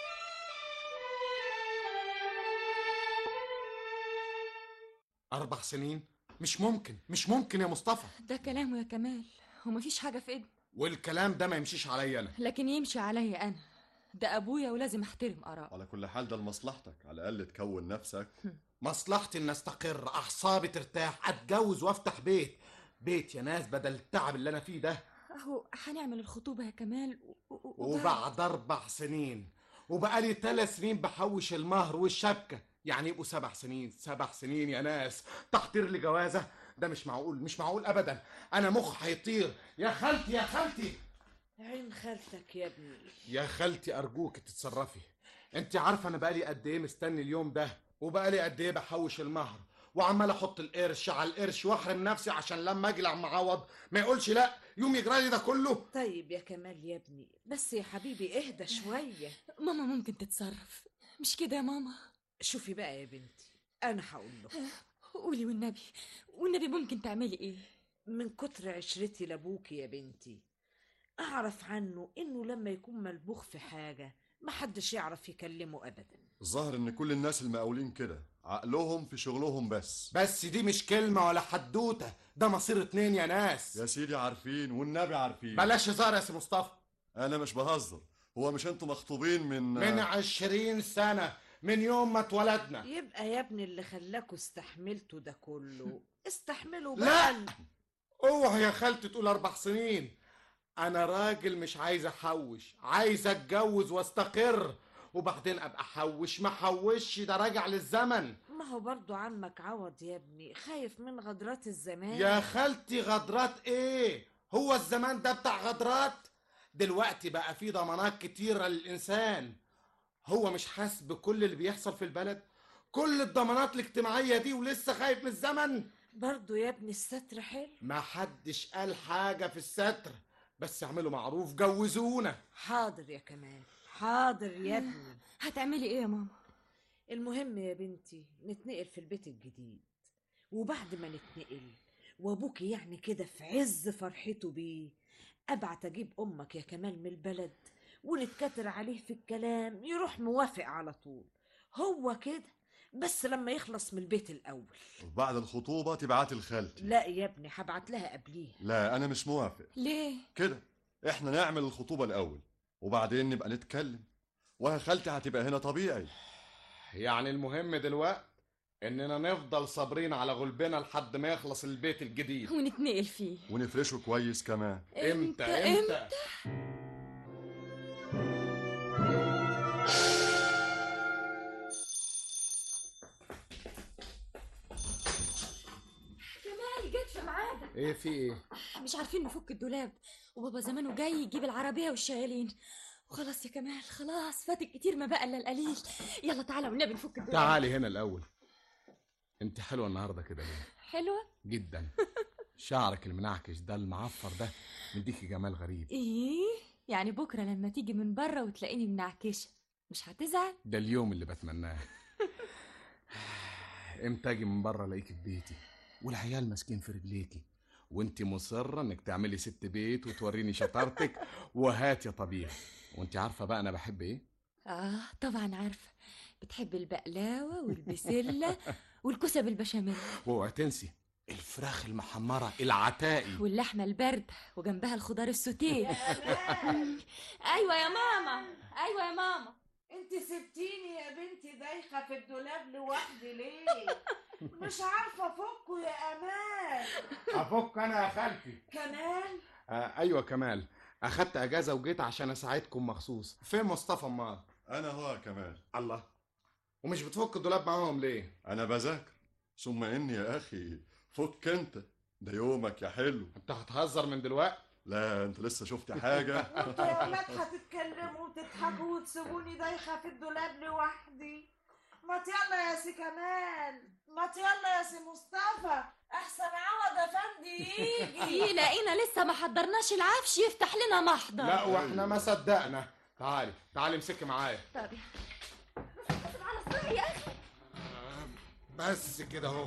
أربع سنين مش ممكن مش ممكن يا مصطفى ده كلامه يا كمال ومفيش حاجة في إيدنا والكلام ده ما يمشيش عليا أنا لكن يمشي عليا أنا ده أبويا ولازم أحترم آراءه على كل حال ده لمصلحتك على الأقل تكون نفسك مصلحتي إن أستقر أعصابي ترتاح أتجوز وأفتح بيت بيت يا ناس بدل التعب اللي أنا فيه ده أهو هنعمل الخطوبة يا كمال و... و... وبعد أربع سنين وبقالي ثلاث سنين بحوش المهر والشبكة يعني يبقوا سبع سنين سبع سنين يا ناس تحضير لي جوازة ده مش معقول مش معقول أبدا أنا مخ هيطير يا خالتي يا خالتي عين خالتك يا ابني يا خالتي أرجوك تتصرفي أنت عارفة أنا بقالي قد إيه مستني اليوم ده وبقالي قد إيه بحوش المهر وعمال احط القرش على القرش واحرم نفسي عشان لما اجي لعم عوض ما يقولش لا يوم يجرى لي ده كله طيب يا كمال يا ابني بس يا حبيبي اهدى شوية ماما ممكن تتصرف مش كده يا ماما شوفي بقى يا بنتي انا هقول له قولي والنبي والنبي ممكن تعملي ايه من كتر عشرتي لابوكي يا بنتي اعرف عنه انه لما يكون ملبوخ في حاجة محدش يعرف يكلمه ابدا الظاهر ان كل الناس المقاولين كده عقلهم في شغلهم بس بس دي مش كلمة ولا حدوتة ده مصير اتنين يا ناس يا سيدي عارفين والنبي عارفين بلاش هزار يا سي مصطفى انا مش بهزر هو مش انتوا مخطوبين من من عشرين سنة من يوم ما اتولدنا يبقى يا ابني اللي خلاكوا استحملتوا ده كله استحملوا لا بقى اوعى يا خالتي تقول اربع سنين انا راجل مش عايز احوش عايز اتجوز واستقر وبعدين ابقى احوش ما احوش ده راجع للزمن ما هو برضو عمك عوض يا ابني خايف من غدرات الزمان يا خالتي غدرات ايه هو الزمان ده بتاع غدرات دلوقتي بقى في ضمانات كتيرة للإنسان هو مش حاسس بكل اللي بيحصل في البلد كل الضمانات الاجتماعية دي ولسه خايف من الزمن برضو يا ابني الستر حلو ما حدش قال حاجة في الستر بس اعملوا معروف جوزونا حاضر يا كمال حاضر يا ابني هتعملي ايه يا ماما المهم يا بنتي نتنقل في البيت الجديد وبعد ما نتنقل وابوكي يعني كده في عز فرحته بيه ابعت اجيب امك يا كمال من البلد ونتكتر عليه في الكلام يروح موافق على طول هو كده بس لما يخلص من البيت الاول بعد الخطوبة تبعت لخالتي لا يا ابني هبعت لها قبليها لا انا مش موافق ليه كده احنا نعمل الخطوبة الاول وبعدين نبقى نتكلم وها خالتي هتبقى هنا طبيعي يعني المهم دلوقتي اننا نفضل صابرين على غلبنا لحد ما يخلص البيت الجديد ونتنقل فيه ونفرشه كويس كمان امتى امتى, امتى ايه في ايه مش عارفين نفك الدولاب وبابا زمانه جاي يجيب العربية والشيالين وخلاص يا كمال خلاص فاتك كتير ما بقى الا القليل يلا تعالى والنبي نفك الدولاب تعالي هنا الاول انت حلوه النهارده كده ليه حلوة جدا شعرك المنعكش ده المعفر ده مديكي جمال غريب ايه يعني بكرة لما تيجي من بره وتلاقيني منعكشة مش هتزعل ده اليوم اللي بتمناه امتى اجي من بره الاقيك في بيتي والعيال ماسكين في رجليكي وانت مصره انك تعملي ست بيت وتوريني شطارتك وهات يا طبيعي وانت عارفه بقى انا بحب ايه اه طبعا عارفة بتحب البقلاوة والبسلة والكوسة بالبشاميل واوعي تنسي الفراخ المحمره العتائي واللحمة الباردة وجنبها الخضار السوتيه ايوه يا ماما ايوه يا ماما انت سبتيني يا بنتي دايخه في الدولاب لوحدي ليه مش عارفه افكه يا امان افك انا يا خالتي كمان آه ايوه كمال اخدت اجازه وجيت عشان اساعدكم مخصوص فين مصطفى امال انا هو كمال الله ومش بتفك الدولاب معاهم ليه انا بذاكر ثم اني يا اخي فك انت ده يومك يا حلو انت هتهزر من دلوقتي لا انت لسه شفت حاجه انتوا يا ولاد هتتكلموا وتضحكوا وتسيبوني دايخه في الدولاب لوحدي ما يلا يا سي كمال ما يلا يا سي مصطفى احسن عوض افندي يجي يلاقينا لسه ما حضرناش العفش يفتح لنا محضر لا واحنا ما صدقنا تعالي تعالي امسكي معايا طب على الصحة يا اخي بس كده اهو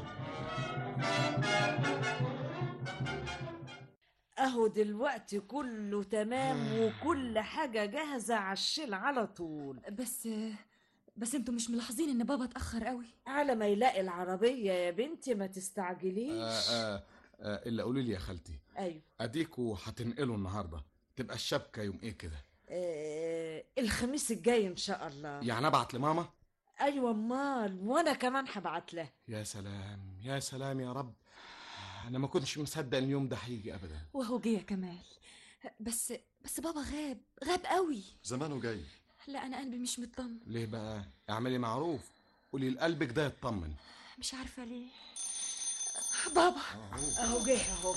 اهو دلوقتي كله تمام وكل حاجه جاهزه على الشيل على طول بس بس انتوا مش ملاحظين ان بابا اتاخر قوي على ما يلاقي العربيه يا بنتي ما تستعجليش آه آه آه الا قولي لي يا خالتي ايوه اديكوا هتنقلوا النهارده تبقى الشبكه يوم ايه كده آه الخميس الجاي ان شاء الله يعني ابعت لماما ايوه امال وانا كمان هبعت له يا سلام يا سلام يا رب انا ما كنتش مصدق اليوم ده هيجي ابدا وهو جه يا كمال بس بس بابا غاب غاب قوي زمانه جاي لا انا قلبي مش مطمن ليه بقى اعملي معروف قولي لقلبك ده يطمن مش عارفه ليه بابا اهو جه اهو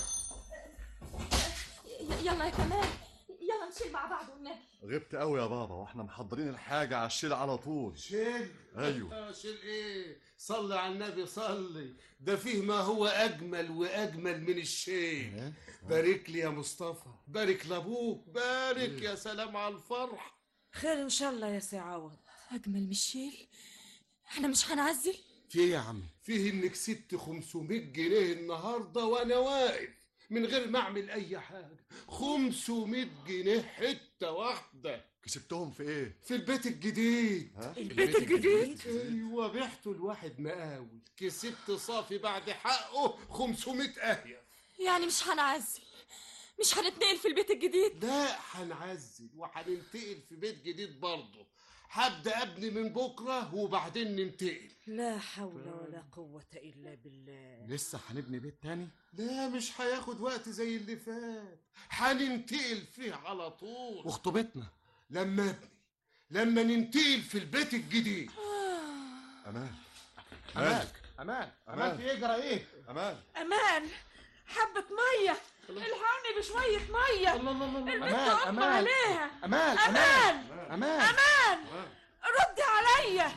ي- يلا يا كمال يلا نشيل مع بعض والنبي غبت قوي يا بابا واحنا محضرين الحاجه على الشيل على طول شيل ايوه شيل ايه صلي على النبي صلي ده فيه ما هو اجمل واجمل من الشيل بارك لي يا مصطفى بارك لابوك بارك يا سلام على الفرح خير ان شاء الله يا سي عوض اجمل من الشيل احنا مش هنعزل في ايه يا عمي فيه انك كسبت 500 جنيه النهارده وانا واقف من غير ما اعمل اي حاجه 500 جنيه حته واحده كسبتهم في ايه في البيت الجديد ها؟ البيت الجديد؟ ايوه بعته لواحد مقاول كسبت صافي بعد حقه 500 اهيه يعني مش هنعزل مش هنتنقل في البيت الجديد لا هنعزل وهننتقل في بيت جديد برضه هبدا ابني من بكره وبعدين ننتقل لا حول ولا قوه الا بالله لسه هنبني بيت تاني لا مش هياخد وقت زي اللي فات هننتقل فيه على طول وخطوبتنا لما ابني لما ننتقل في البيت الجديد امان امان امان امان في يجرى ايه امان امان حبه ميه الحقني بشويه ميه الله الله الله البنت امان أغمى امان عليها امان امان امان امان ردي عليا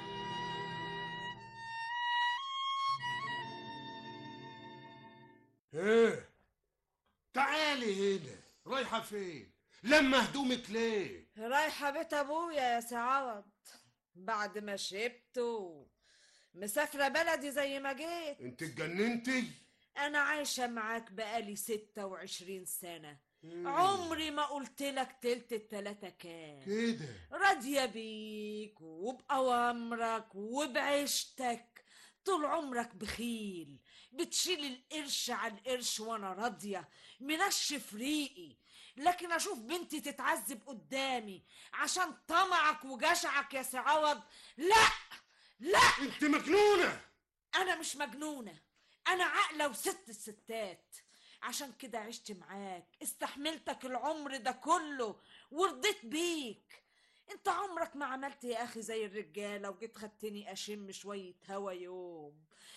ايه تعالي هنا رايحه فين لما هدومك ليه رايحه بيت ابويا يا سي عوض بعد ما شبت و- مسافره بلدي زي ما جيت انت اتجننتي انا عايشه معاك بقالي ستة وعشرين سنه عمري ما قلت لك تلت التلاتة كام كده راضية بيك وبأوامرك وبعيشتك طول عمرك بخيل بتشيل القرش على القرش وانا راضية منشف ريقي لكن اشوف بنتي تتعذب قدامي عشان طمعك وجشعك يا سي عوض لا لا انت مجنونه انا مش مجنونه انا عاقله وست الستات عشان كده عشت معاك استحملتك العمر ده كله ورضيت بيك انت عمرك ما عملت يا اخي زي الرجاله وجيت خدتني اشم شويه هوا يوم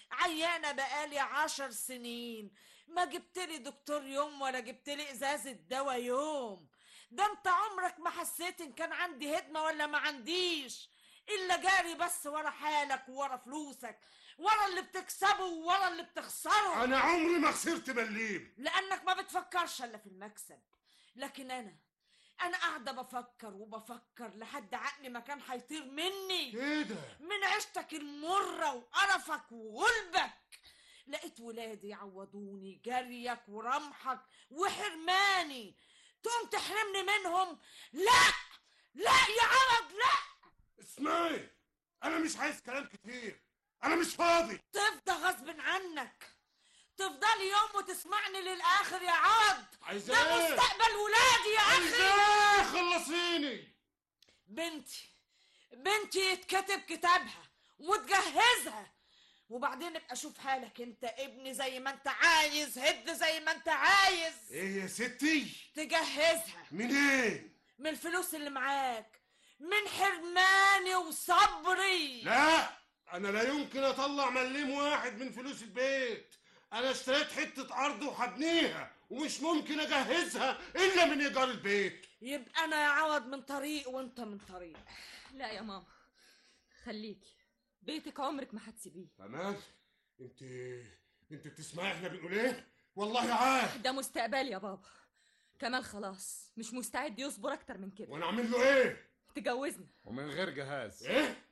عيانة بقالي عشر سنين ما جبتلي دكتور يوم ولا جبتلي ازازة دواء يوم ده انت عمرك ما حسيت ان كان عندي هدمة ولا ما عنديش الا جاري بس ورا حالك وورا فلوسك ورا اللي بتكسبه وورا اللي بتخسره انا عمري ما خسرت مليم لانك ما بتفكرش الا في المكسب لكن انا انا قاعده بفكر وبفكر لحد عقلي ما كان هيطير مني ايه ده من عيشتك المره وقرفك وغلبك لقيت ولادي يعوضوني جريك ورمحك وحرماني تقوم تحرمني منهم لا لا يا عرض لا اسمعي انا مش عايز كلام كتير انا مش فاضي تفضى غصب عنك تفضلي يوم وتسمعني للاخر يا عرض عايزة ده ايه؟ مستقبل ولادي يا عايزة اخي ايه؟ خلصيني بنتي بنتي يتكتب كتابها وتجهزها وبعدين ابقى شوف حالك انت ابني زي ما انت عايز هد زي ما انت عايز ايه يا ستي تجهزها منين من الفلوس اللي معاك من حرماني وصبري لا انا لا يمكن اطلع مليم واحد من فلوس البيت انا اشتريت حته ارض وهبنيها ومش ممكن اجهزها الا من ايجار البيت يبقى انا يا عوض من طريق وانت من طريق لا يا ماما خليكي بيتك عمرك ما هتسيبيه تمام انت انت بتسمعي احنا بنقول ايه والله عارف ده مستقبل يا بابا كمال خلاص مش مستعد يصبر اكتر من كده وانا اعمل له ايه تجوزنا ومن غير جهاز ايه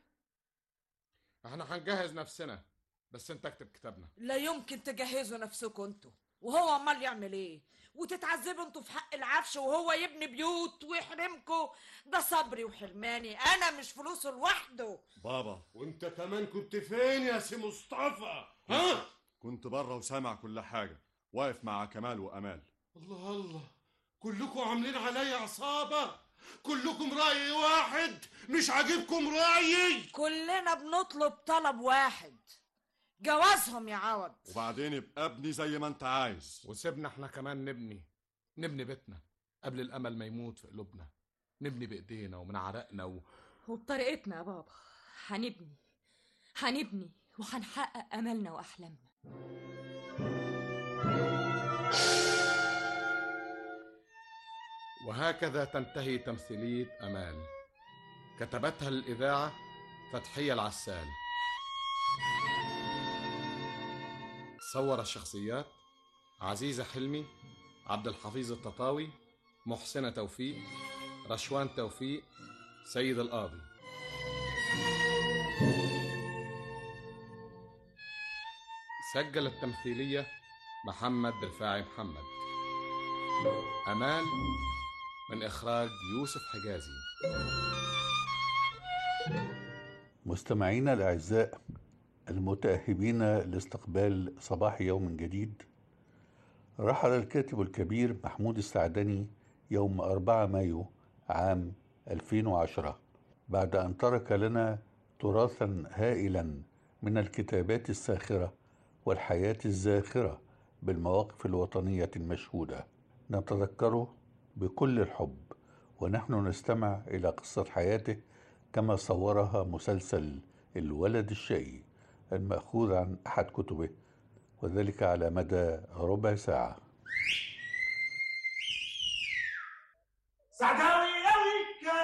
احنا هنجهز نفسنا بس انت اكتب كتابنا لا يمكن تجهزوا نفسكم انتوا وهو امال يعمل ايه وتتعذبوا انتوا في حق العفش وهو يبني بيوت ويحرمكم ده صبري وحرماني انا مش فلوسه لوحده بابا وانت كمان كنت فين يا سي مصطفى ها كنت بره وسامع كل حاجة واقف مع كمال وأمال الله الله كلكم عاملين عليا عصابة كلكم رأي واحد مش عاجبكم رأيي كلنا بنطلب طلب واحد جوازهم يا عوض وبعدين يبقى ابني زي ما انت عايز وسيبنا احنا كمان نبني نبني بيتنا قبل الامل ما يموت في قلوبنا نبني بايدينا ومن عرقنا و... وبطريقتنا يا بابا هنبني هنبني وهنحقق املنا واحلامنا وهكذا تنتهي تمثيلية أمال كتبتها الإذاعة فتحية العسال صور الشخصيات عزيزة حلمي عبد الحفيظ التطاوي محسنة توفيق رشوان توفيق سيد القاضي سجل التمثيلية محمد رفاعي محمد أمان من إخراج يوسف حجازي مستمعينا الأعزاء المتأهبين لاستقبال صباح يوم جديد رحل الكاتب الكبير محمود السعدني يوم 4 مايو عام 2010 بعد أن ترك لنا تراثا هائلا من الكتابات الساخرة والحياة الزاخرة بالمواقف الوطنية المشهودة نتذكره بكل الحب ونحن نستمع إلى قصة حياته كما صورها مسلسل الولد الشقي المأخوذ عن أحد كتبه وذلك على مدى ربع ساعة سعداوي ياويكا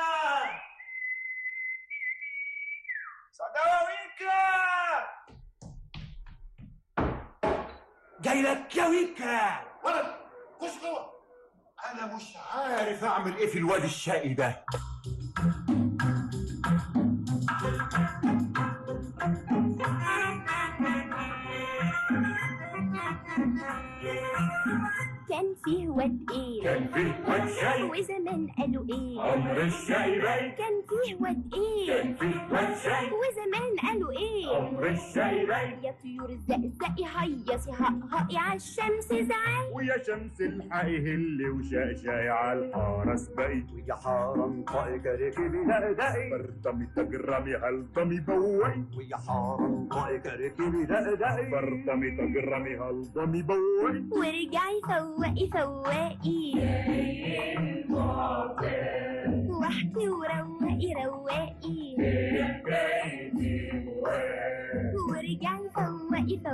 سعداويكا جاي لك يا ويكا ولد خش جوه انا مش عارف اعمل ايه في الواد الشقي ده كان فيه واد ايه كان فيه واد شقي. وزمان قالوا ايه عمر الشقي باين. كان فيه واد ايه كان فيه واد شقي. وزمان قالوا ايه عمر الشقي باين. يا طيور الزقزقي هيصي هقهقي عالشمس زعل ويا شمس الحقي هلي وشقشقي على الحارة اسبقي ويا حارة انطقي كركبي دقدقي برطمي تجرمي هلطمي بوقي ويا حارة انطقي كركبي دقدقي برطمي تجرمي هلطمي بوقي ورجعي فوقي فواقي واحكي وروقي رواقي ورجعي فوقي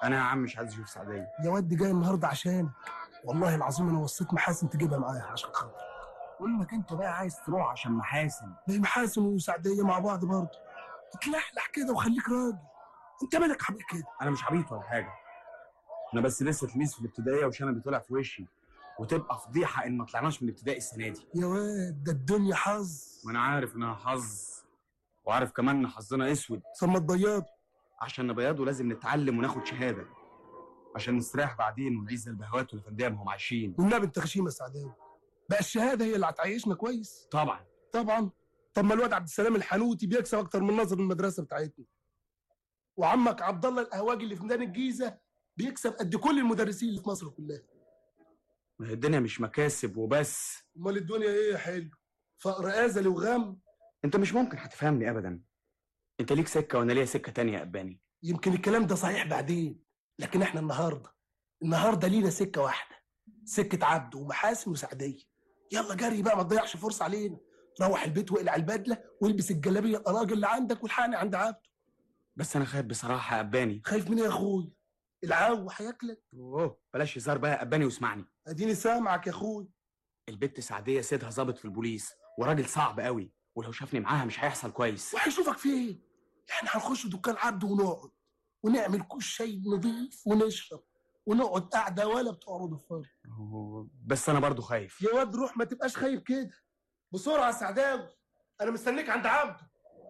انا يا عم مش عايز اشوف سعديه يا واد دي جاي النهارده عشانك والله العظيم انا وصيت محاسن تجيبها معايا عشان خاطر قول انك انت بقى عايز تروح عشان محاسن ما هي محاسن وسعديه مع بعض برضه اتلحلح كده وخليك راجل انت مالك حبيب كده انا مش عبيط ولا حاجه انا بس لسه تلميذ في الابتدائيه وشنبي طلع في وشي وتبقى فضيحه ان ما طلعناش من الابتدائي السنه دي يا واد ده الدنيا حظ وانا عارف انها حظ وعارف كمان ان حظنا اسود طب ما تبيضه عشان نبيضه لازم نتعلم وناخد شهاده عشان نستريح بعدين ونعيش زي البهوات والفنديه ما هم عايشين والنبي انت غشيمه سعداوي بقى الشهاده هي اللي هتعيشنا كويس طبعا طبعا طب ما الواد عبد السلام الحنوتي بيكسب اكتر من ناظر المدرسه بتاعتنا وعمك عبد الله القهواجي اللي في ميدان الجيزه بيكسب قد كل المدرسين اللي في مصر كلها ما هي الدنيا مش مكاسب وبس امال الدنيا ايه يا حلو فقر ازلي وغم انت مش ممكن هتفهمني ابدا انت ليك سكه وانا ليا سكه تانية يا اباني يمكن الكلام ده صحيح بعدين لكن احنا النهارده النهارده لينا سكه واحده سكه عبده ومحاسن وسعديه يلا جري بقى ما تضيعش فرصه علينا روح البيت واقلع البدله والبس الجلابيه القراج اللي عندك والحقني عند عبده بس انا خايف بصراحه يا اباني خايف من ايه يا اخويا العو هياكلك اوه بلاش هزار بقى يا اباني واسمعني اديني سامعك يا اخويا البت سعديه سيدها ظابط في البوليس وراجل صعب قوي ولو شافني معاها مش هيحصل كويس وهيشوفك فين احنا هنخش دكان عبده ونقعد ونعمل كوش شاي نظيف ونشرب ونقعد قاعده ولا بتوع رضفان بس انا برضو خايف يا واد روح ما تبقاش خايف كده بسرعه يا سعداوي انا مستنيك عند عبده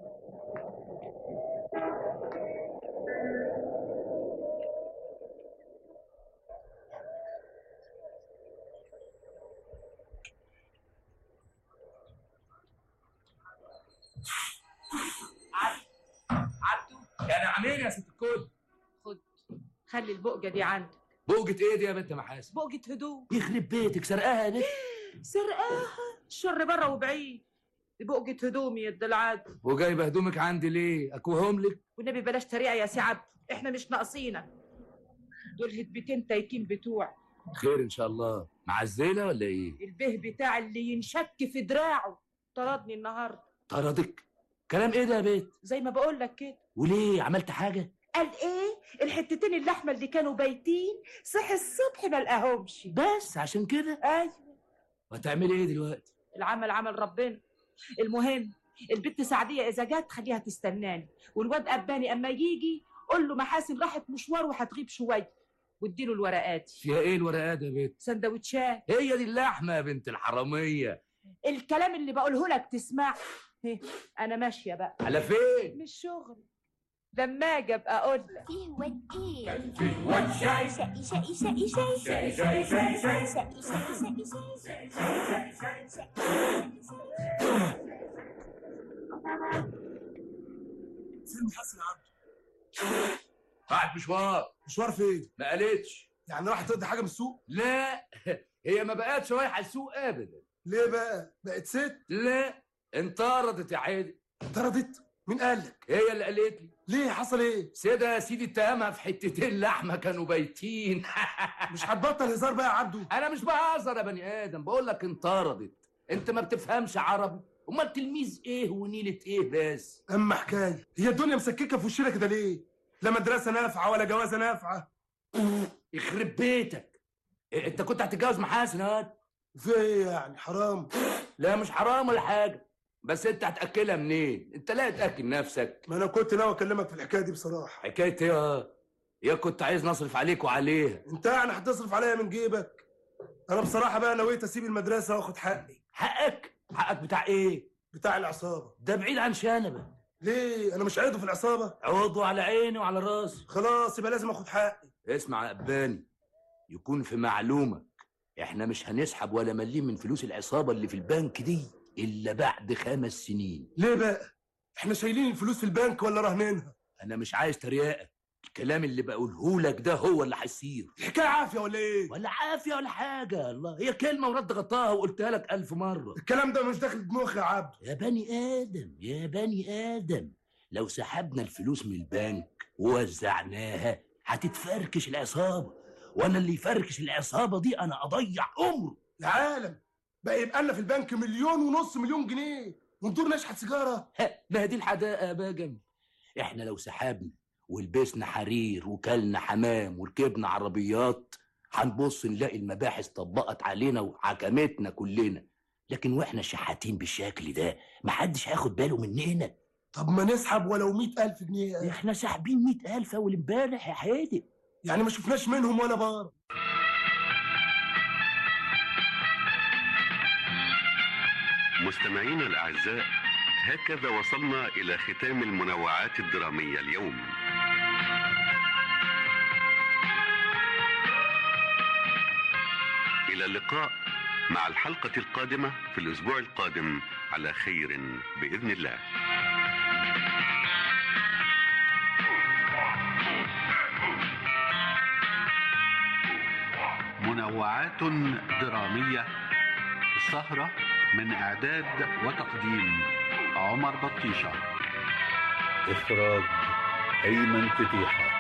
يعني عاملين يا ست الكل خد خلي البقجه دي عندك بوجة ايه دي يا بنت محاسن بقجه هدوم يخرب بيتك سرقاها يا بنت سرقاها الشر بره وبعيد دي بقجه هدومي يا الدلعاد وجايبه هدومك عندي ليه اكوهم لك والنبي بلاش تريقه يا سي عبد احنا مش ناقصينك دول هدبتين تايكين بتوع خير ان شاء الله معزله ولا ايه البه بتاع اللي ينشك في دراعه طردني النهارده طردك كلام ايه ده يا بنت زي ما بقول لك كده وليه عملت حاجه قال ايه الحتتين اللحمه اللي كانوا بايتين صحي الصبح ما لقاهمش بس عشان كده ايوه وهتعملي ايه دلوقتي العمل عمل ربنا المهم البت سعديه اذا جت خليها تستناني والواد اباني اما يجي قول له محاسن راحت مشوار وهتغيب شويه واديله الورقات فيها ايه الورقات يا بنت سندوتشات هي دي اللحمه يا بنت الحراميه الكلام اللي بقوله لك تسمع هه، انا ماشيه بقى على فين مش شغل لما اجي ابقى اقول لك فيه واد ايه كان فيه واد شاي. شقي شقي شقي شاي شاي شاي شاي شاي. شقي شقي شقي شاي فين محاسن يا عبده راحت مشوار مشوار فين ما قالتش يعني راح تقضي حاجه من السوق لا هي ما بقتش رايحه السوق ابدا ليه بقى بقت ست لا انطردت يا عادل انطردت مين قال لك هي اللي قالت لي ليه حصل ايه سيدة يا سيدي اتهمها في حتتين لحمه كانوا بايتين مش هتبطل هزار بقى يا عبده انا مش بهزر يا بني ادم بقول لك انطردت انت ما بتفهمش عربي امال تلميذ ايه ونيله ايه بس اما حكايه هي الدنيا مسككه في وشنا كده ليه لا مدرسه نافعه ولا جوازه نافعه يخرب بيتك إيه، انت كنت هتتجوز محاسن هاد في ايه يعني حرام لا مش حرام ولا حاجه بس انت هتاكلها منين انت لا تاكل نفسك ما انا كنت ناوي اكلمك في الحكايه دي بصراحه حكايه ايه يا يا كنت عايز نصرف عليك وعليها انت يعني هتصرف عليا من جيبك انا بصراحه بقى نويت اسيب المدرسه واخد حقي حقك حقك بتاع ايه بتاع العصابه ده بعيد عن شنبه ليه انا مش عضو في العصابه عضو على عيني وعلى راسي خلاص يبقى لازم اخد حقي اسمع يا اباني يكون في معلومك احنا مش هنسحب ولا مليم من فلوس العصابه اللي في البنك دي الا بعد خمس سنين ليه بقى احنا شايلين الفلوس في البنك ولا راهنينها انا مش عايز تريقه الكلام اللي بقوله لك ده هو اللي هيصير الحكايه عافيه ولا ايه ولا عافيه ولا حاجه الله هي كلمه ورد غطاها وقلتها لك الف مره الكلام ده مش داخل دماغي يا عبد يا بني ادم يا بني ادم لو سحبنا الفلوس من البنك ووزعناها هتتفركش العصابه وانا اللي يفركش العصابه دي انا اضيع عمره يا عالم بقى يبقى لنا في البنك مليون ونص مليون جنيه وندور نشحت سيجاره ما هي دي الحداقه يا باجم احنا لو سحبنا ولبسنا حرير وكلنا حمام وركبنا عربيات هنبص نلاقي المباحث طبقت علينا وحكمتنا كلنا لكن واحنا شحاتين بالشكل ده محدش هياخد باله مننا طب ما نسحب ولو مئة ألف جنيه احنا ساحبين مئة ألف أول امبارح يا حادق يعني ما شفناش منهم ولا بار مستمعينا الأعزاء هكذا وصلنا إلى ختام المنوعات الدرامية اليوم إلى اللقاء مع الحلقة القادمة في الأسبوع القادم على خير بإذن الله منوعات درامية السهرة من إعداد وتقديم عمر بطيشة إخراج أيمن فتيحة